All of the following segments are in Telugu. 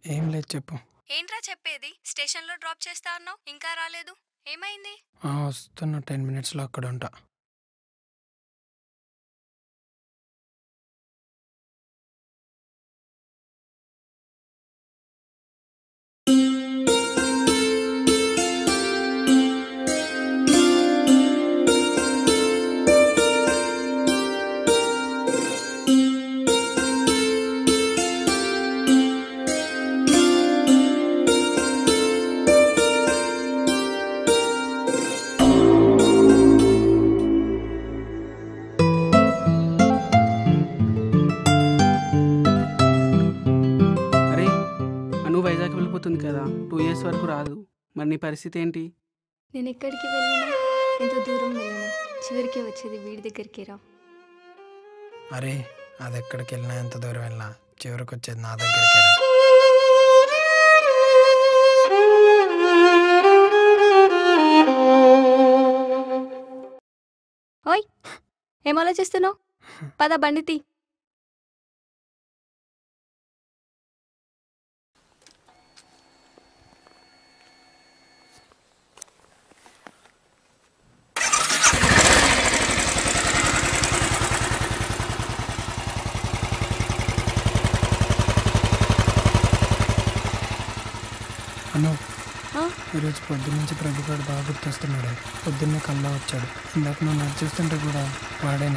ఏం లేదు చెప్పు ఏంట్రా చెప్పేది స్టేషన్లో డ్రాప్ చేస్తా అన్నావు ఇంకా రాలేదు ఏమైంది ఆ, వస్తున్న టెన్ మినిట్స్లో అక్కడ ఉంటా అరే అను వైజాగ్ వెళ్ళిపోతుంది కదా టూ ఇయర్స్ వరకు రాదు మరి నీ పరిస్థితి ఏంటి నేను ఎక్కడికి వెళ్ళినా ఎంత దూరం వెళ్ళినా చివరికి వచ్చేది వీడి దగ్గరికి రా అరే అది ఎక్కడికి వెళ్ళినా ఎంత దూరం వెళ్ళినా చివరికి వచ్చేది నా దగ్గరికి రా. ఓయ్ ఏం ఆలోచిస్తున్నావు పద బండితి అను ఆ? ఈరోజు పొద్దున్న నుంచి ప్రభుగాడు బాగా గుర్తొస్తున్నాడు పొద్దున్నే కల్లా వచ్చాడు ఇందాక నువ్వు నడిచేస్తుంటే కూడా వాడేనే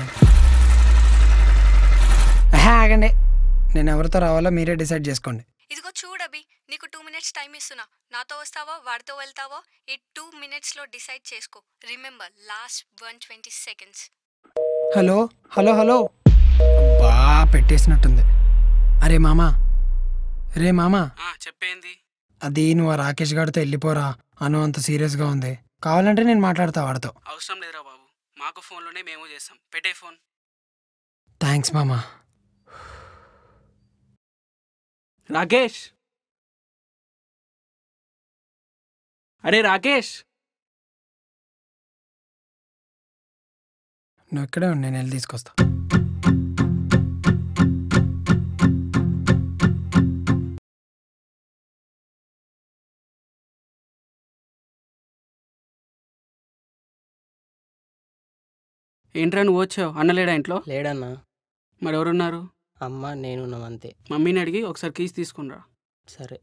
ఆహా, ఆగండి నేను ఎవరితో రావాలో మీరే డిసైడ్ చేసుకోండి ఇదిగో చూడబి నీకు టూ మినిట్స్ టైం ఇస్తున్నా నాతో వస్తావా వాడితో వెళ్తావా ఈ టూ మినిట్స్లో డిసైడ్ చేసుకో remember last one twenty seconds hello hello hello బా పెట్టేసినట్టుంది అరే మామా రే మామా ఆ, చెప్పేంది అది నువ్వు ఆ రాకేష్ గారితో వెళ్ళిపోరా అను అంత సీరియస్గా ఉంది కావాలంటే నేను మాట్లాడతా వాడితో అవసరం లేదురా బాబు మాకు ఫోన్లోనే మేము చేస్తాం పెట్టే ఫోన్ థ్యాంక్స్ మామా రాకేష్ అరే రాకేష్ నువ్వు ఇక్కడే ఉండి నేను వెళ్ళి తీసుకొస్తా ఏంట్రా నువ్వు వచ్చావు అన్నలేడా ఇంట్లో లేడన్నా మరి ఎవరున్నారు అమ్మ నేనున్నాం అంతే మమ్మీని అడిగి ఒకసారి కీస్ తీసుకునిరా సరే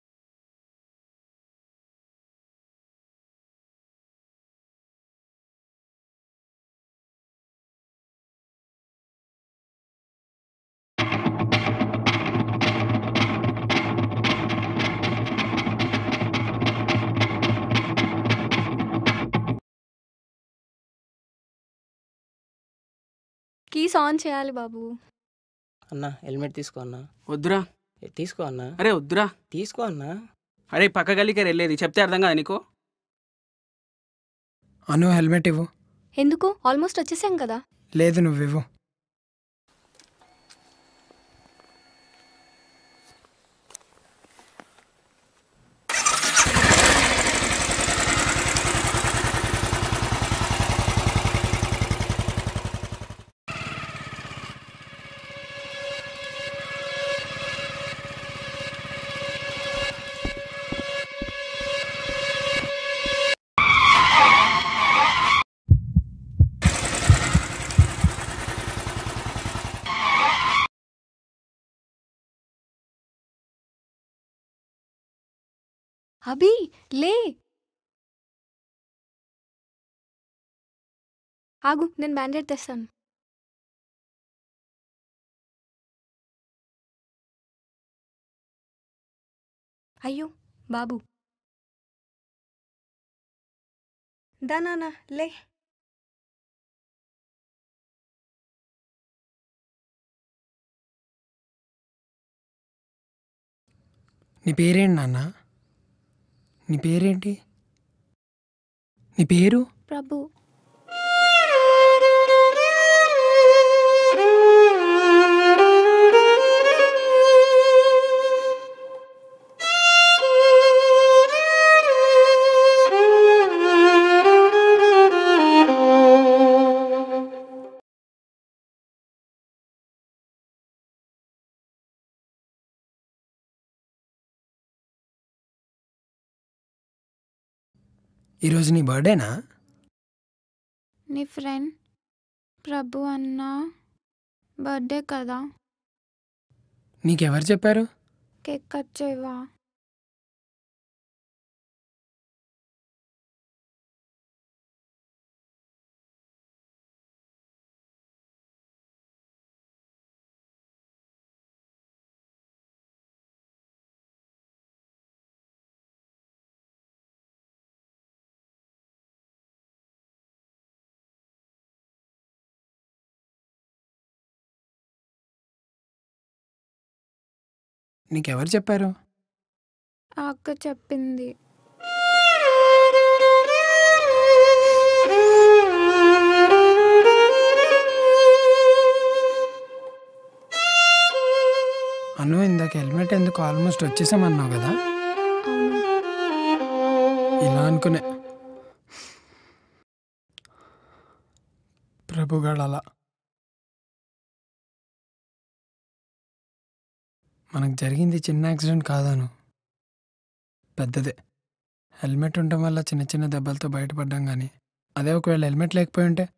కీస్ ఆన్ చేయాలి బాబు అన్న హెల్మెట్ తీసుకో అన్న వద్దురా ఏ, తీసుకో అన్న అరే వద్దురా తీసుకో అన్న అరే పక్క గల్లీకి వెళ్ళేది చెప్తే అర్థం కదా నీకు అను హెల్మెట్ ఇవ్వు ఎందుకు ఆల్మోస్ట్ వచ్చేసాం కదా లేదు నువ్వు ఇవ్వు అభి లే ఆగు నేను బ్యాండెడ్ తెస్తాను అయ్యో బాబు దా నాన్న లే నీ పేరేంటి నాన్న నీ పేరేంటి నీ పేరు ప్రభు ఈరోజు నీ బర్త్డేనా నీ ఫ్రెండ్ ప్రభు అన్న బర్త్డే కదా నీకెవరు చెప్పారు కేక్ కట్ చేయవా నీకెవరు చెప్పారు ఆ అక్క చెప్పింది అను ఇందాక హెల్మెట్ ఎందుకు ఆల్మోస్ట్ వచ్చేసామన్నావు కదా అవును ఇలా అనుకునే ప్రభుగాడు అలా మనకు జరిగింది చిన్న యాక్సిడెంట్ కాదాను పెద్దదే హెల్మెట్ ఉండటం వల్ల చిన్న చిన్న దెబ్బలతో బయటపడ్డాం కానీ అదే ఒకవేళ హెల్మెట్ లేకపోయి ఉంటే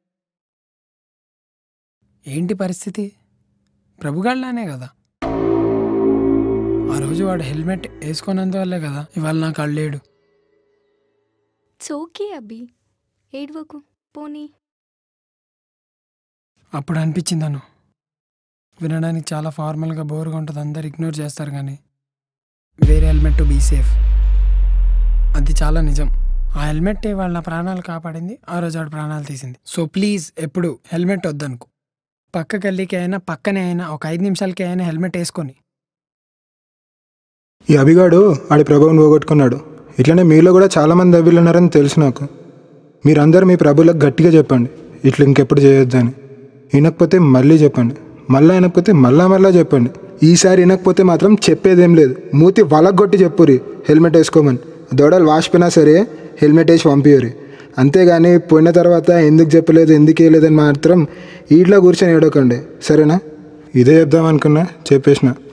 ఏంటి పరిస్థితి ప్రభుగాళ్ళనే కదా ఆ రోజు వాడు హెల్మెట్ వేసుకున్నందువల్లే కదా ఇవాళ నాకు అళ్ళేడు సోకే అభి ఏడ్వకు పోనీ అప్పుడు అనిపించిందను వినడానికి చాలా ఫార్మల్గా బోర్గా ఉంటుంది అందరు ఇగ్నోర్ చేస్తారు కానీ వేరే హెల్మెట్ టు బీ సేఫ్ అది చాలా నిజం ఆ హెల్మెట్ వాళ్ళ ప్రాణాలు కాపాడింది ఆ రోజు వాడు ప్రాణాలు తీసింది సో ప్లీజ్ ఎప్పుడు హెల్మెట్ వద్దనుకో పక్కకి వెళ్ళికి అయినా పక్కనే అయినా ఒక ఐదు నిమిషాలకి అయినా హెల్మెట్ వేసుకొని ఈ అభిగాడు ఆడి ప్రభావం పోగొట్టుకున్నాడు ఇట్లనే మీలో కూడా చాలామంది అభిలు ఉన్నారని తెలుసు నాకు మీరందరూ మీ ప్రభులకు గట్టిగా చెప్పండి ఇట్లా ఇంకెప్పుడు చేయొద్దని వినకపోతే మళ్ళీ చెప్పండి మళ్ళా వినకపోతే మళ్ళా మళ్ళా చెప్పండి ఈసారి వినకపోతే మాత్రం చెప్పేదేం లేదు మూతి వలగొట్టి చెప్పురి హెల్మెట్ వేసుకోమని దొడలు వాసిపోయినా సరే హెల్మెట్ వేసి పంపియరి అంతేగాని పోయిన తర్వాత ఎందుకు చెప్పలేదు ఎందుకు వేయలేదని మాత్రం ఈట్లో కూర్చొని ఏడవకండి సరేనా ఇదే చెప్దాం అనుకున్నా చెప్పేసిన